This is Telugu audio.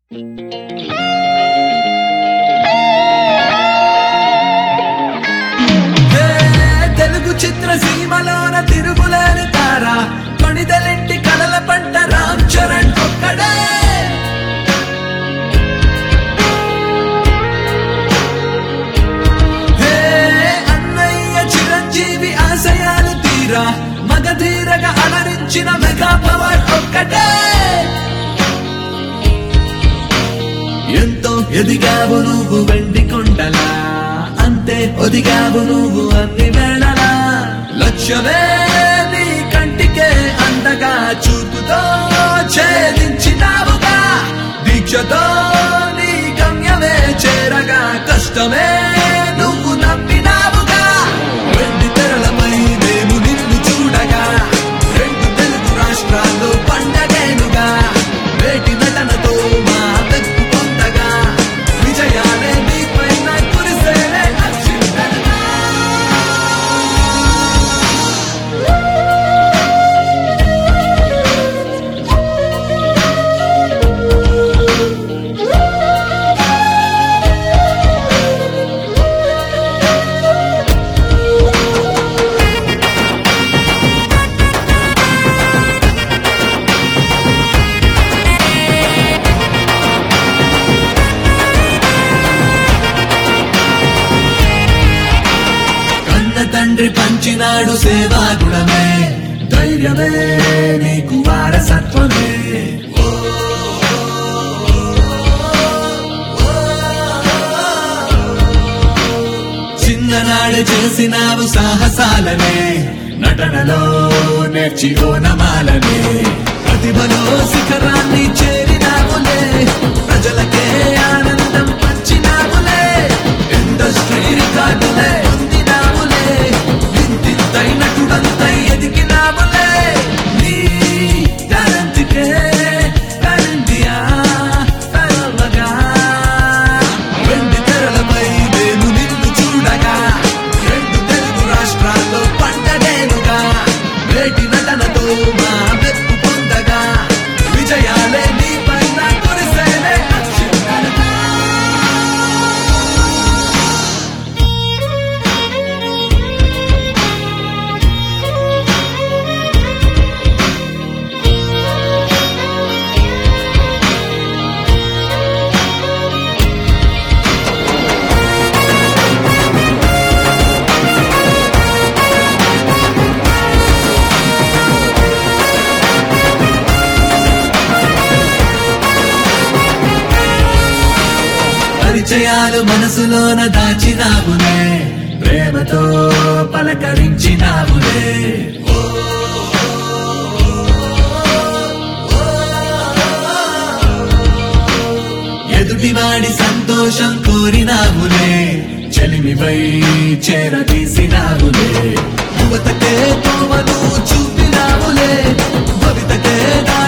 హే, తెలుగు చిత్ర సీమలోన తిరుగులేని తార కొణిదెలింటి కలల పంట రామ్ చరణ్ ఒక్కడే హే, అన్నయ్య చిరంజీవి ఆశయాలు తీరా మగధీరగా అలరించిన మెగా పవర్ ఒక్కటే ఎంతో ఎదిగావు నువ్వు వెండి కొండలా అంతే ఒదిగావు నువ్వు అన్ని వేళలా లక్ష్యమే నీ కంటికే అందగా చూపుతో ఛేదించినావుగా దీక్షతో నీ గమ్యమే చేరగా కష్టమే నువ్వు నమ్మినావుగా వెండి తెరలపై మేము నిన్ను చూడగా రెండు తెలుగు రాష్ట్రాల్లో పండగేనుగా వేటి నటనతో మా మెప్పు పొందగా విజయాలే నీపైన కురిసేనే అక్షింతలుగా. కన్న తండ్రి పంచినాడు సేవాగుణమే ధైర్యమే నీకు వారసత్వమే చిన్ననాడు చేసినావు సాహసాలనే నటనలో నేర్చి ఓనమాలనే ప్రతిభలో శిఖరాన్ని చేరినావులే ప్రజలకే ఆనందం పంచినావులే ఇండస్ట్రీ రికార్డులే పొందినావులే ఇంతింతై నటుడంతై ఎదిగినావులే నీ టాలెంట్కే టాలెంటియా తరవగా వెండి తెరలపై మేము నిన్ను చూడగా రెండు తెలుగు రాష్ట్రాల్లో పండగేనుగా వేటి నటనతో మా మెప్పు పొందగా విజయాలే నీ పైన కురిసేనే అక్షింతలుగా. పరిచయాలు మనసులోన దాచినావులే ప్రేమతో పలకరించినావులే ఎదుటివాడి సంతోషం కోరినావులే చెలిమిపై చేరదీసినావులే యువతకే తోవను చూపినావులే భవితకే దారి